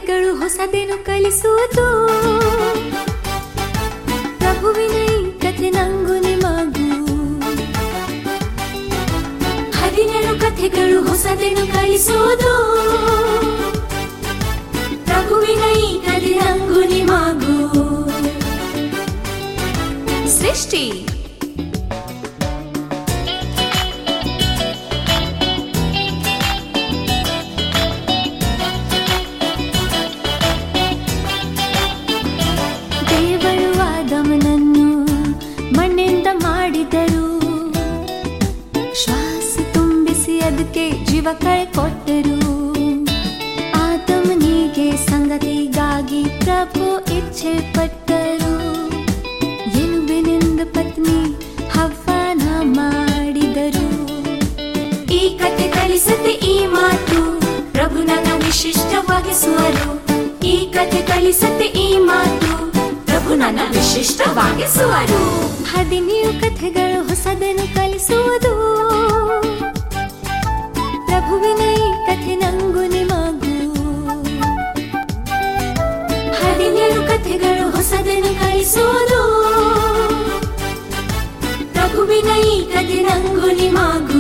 ಕಥೆಗಳು ಹೊಸದೇನು ಕಲಿಸುವುದು ಪ್ರಭುವಿನ ಈ ಕಥೆ ನಂಗು ನಿಮಗೂ ಹದಿನೇಳು ಕಥೆಗಳು ಹೊಸದೇನು ಕಲಿಸುವುದು ಪ್ರಭುವಿನ ಈ ಕಥೆ ನಂಗು ನಿಮಗೂ ಸೃಷ್ಟಿ ದೇವರು ಆದಮನನ್ನು ಮಣ್ಣಿಂದ ಮಾಡಿದರು ಶ್ವಾಸ ತುಂಬಿಸಿ ಅದಕ್ಕೆ ಜೀವ ಕೊಟ್ಟರು ಆದಮನಿಗೆ ಸಂಗತಿಗಾಗಿ ಪ್ರಭು ಇಚ್ಛೆ ಪಟ್ಟರು ಎಲುಬಿನಿಂದ ಪತ್ನಿ ಹವ್ವನ ಮಾಡಿದರು ಈ ಕಥೆ ಕಲಿಸದೆ ಈ ಮಾತು ಪ್ರಭು ನನ್ನ ವಿಶಿಷ್ಟವಾಗಿಸುವರು ಈ ಕಥೆ ಕಲಿಸದೆ ಈ ಮಾತು ಪ್ರಭು ನನ್ನ ವಿಶಿಷ್ಟವಾಗಿಸುವರು ಹದಿನೇಳು ಕಥೆಗಳು ಹೊಸದನ್ನು ಕಲಿಸುವುದು ಪ್ರಭುವಿನ ಈ ಕಥೆ ನಂಗು ನಿಮಗೂ ಹದಿನೇಳು ಕಥೆಗಳು ಹೊಸದನ್ನು ಕಲಿಸುವುದು ಪ್ರಭುವಿನ ಈ ಕಥೆ ನಂಗು ನಿಮಗೂ